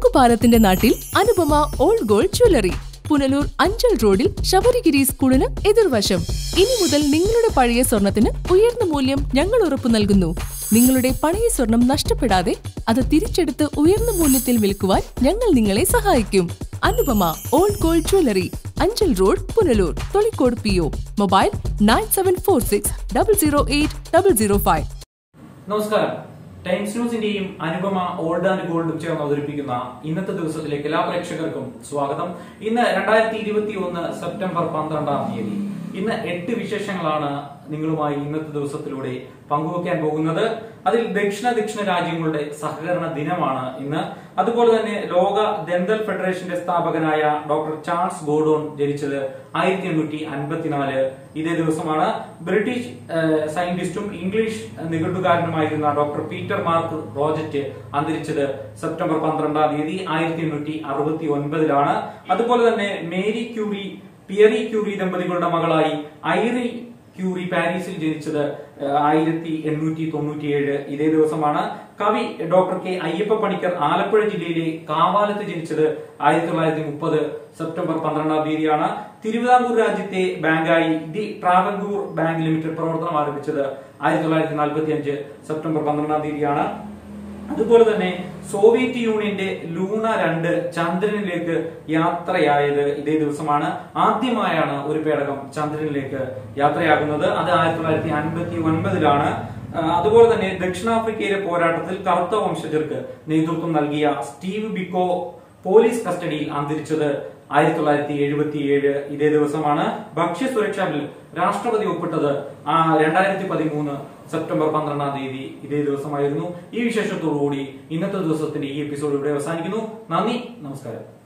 തൂക്കുപാലത്തിന്റെ നാട്ടിൽ Anupama old gold jewellery Punalur Anchal റോഡിൽ ശബരിഗിരി സ്കൂളിന് എതിർവശം ഇനി മുതൽ നിങ്ങളുടെ പഴയ സ്വർണത്തിന് ഉയർന്ന മൂല്യം ഞങ്ങൾ ഉറപ്പു നൽകുന്നു നിങ്ങളുടെ പഴയ സ്വർണം നഷ്ടപ്പെടാതെ അത് തിരിച്ചെടുത്ത് ഉയർന്ന മൂല്യത്തിൽ വിൽക്കുവാൻ ഞങ്ങൾ നിങ്ങളെ സഹായിക്കും Anupama old gold jewellery Anchal road Punalur Tholicode P O mobile nine seven four six double zero eight double zero five നമസ്കാരം ടൈംസ് ന്യൂസിന്റെയും അനുപമ ഓൾഡ് ആൻഡ് ഗോൾഡും ചേർന്ന് അവതരിപ്പിക്കുന്ന ഇന്നത്തെ ദിവസത്തിലേക്ക് എല്ലാ പ്രേക്ഷകർക്കും സ്വാഗതം ഇന്ന് രണ്ടായിരത്തി ഇരുപത്തി ഒന്ന് സെപ്റ്റംബർ പന്ത്രണ്ടാം തീയതി ഇന്ന് എട്ട് വിശേഷങ്ങളാണ് നിങ്ങളുമായി ഇന്നത്തെ ദിവസത്തിലൂടെ പങ്കുവയ്ക്കാൻ പോകുന്നത് അതിൽ ദക്ഷിണ ദക്ഷിണ രാജ്യങ്ങളുടെ സഹകരണ ദിനമാണ് ഇന്ന് അതുപോലെ തന്നെ ലോക ദന്തൽ ഫെഡറേഷന്റെ സ്ഥാപകനായ ഡോക്ടർ ചാൾസ് ഗോഡോൺ ജനിച്ചത് ആയിരത്തി എണ്ണൂറ്റി അൻപത്തിനാല് ഇതേ ദിവസമാണ് ബ്രിട്ടീഷ് ഏഹ്, സയന്റിസ്റ്റും ഇംഗ്ലീഷ് നിഘണ്ടുകാരനുമായിരുന്ന ഡോക്ടർ പീറ്റർ മാർക്ക് റോജറ്റ് അന്തരിച്ചത് സെപ്റ്റംബർ പന്ത്രണ്ടാം തീയതി ആയിരത്തി എണ്ണൂറ്റി അറുപത്തി ഒൻപതിലാണ് അതുപോലെ തന്നെ മേരി ക്യൂറി പിയറി ക്യൂറി ദമ്പതികളുടെ മകളായി ഐറി ക്യൂറി പാരീസിൽ ജനിച്ചത് ആയിരത്തി എണ്ണൂറ്റി തൊണ്ണൂറ്റിയേഴ് ഇതേ ദിവസമാണ് കവി ഡോക്ടർ കെ അയ്യപ്പ പണിക്കർ ആലപ്പുഴ ജില്ലയിലെ കാവാലത്ത് ജനിച്ചത് ആയിരത്തി തൊള്ളായിരത്തി മുപ്പത് സെപ്റ്റംബർ പന്ത്രണ്ടാം തീയതിയാണ് തിരുവിതാംകൂർ രാജ്യത്തെ ബാങ്കായി ദി ട്രാവൻകൂർ ബാങ്ക് ലിമിറ്റഡ് പ്രവർത്തനം ആരംഭിച്ചത് ആയിരത്തി തൊള്ളായിരത്തി നാൽപ്പത്തി അഞ്ച് സെപ്റ്റംബർ പന്ത്രണ്ടാം തീയതിയാണ് അതുപോലെ തന്നെ സോവിയറ്റ് യൂണിയന്റെ ലൂണ രണ്ട് ചന്ദ്രനിലേക്ക് യാത്രയായത് ഇതേ ദിവസമാണ് ആദ്യമായാണ് ഒരു പേടകം ചന്ദ്രനിലേക്ക് യാത്രയാകുന്നത് അത് ആയിരത്തി തൊള്ളായിരത്തി അൻപത്തി ഒൻപതിലാണ് ആ, അതുപോലെ തന്നെ ദക്ഷിണാഫ്രിക്കയിലെ പോരാട്ടത്തിൽ കറുത്ത വംശജർക്ക് നേതൃത്വം നൽകിയ സ്റ്റീവ് ബിക്കോ പോലീസ് കസ്റ്റഡിയിൽ അന്തരിച്ചത് ആയിരത്തി തൊള്ളായിരത്തി എഴുപത്തി ഏഴ് ഇതേ ദിവസമാണ് ഭക്ഷ്യസുരക്ഷാ ബിൽ രാഷ്ട്രപതി ഒപ്പിട്ടത് ആ രണ്ടായിരത്തി പതിമൂന്ന് സെപ്റ്റംബർ പന്ത്രണ്ടാം തീയതി ഇതേ ദിവസമായിരുന്നു ഈ വിശേഷത്തോടുകൂടി ഇന്നത്തെ ദിവസത്തിന്റെ ഈ എപ്പിസോഡ് ഇവിടെ അവസാനിക്കുന്നു നന്ദി നമസ്കാരം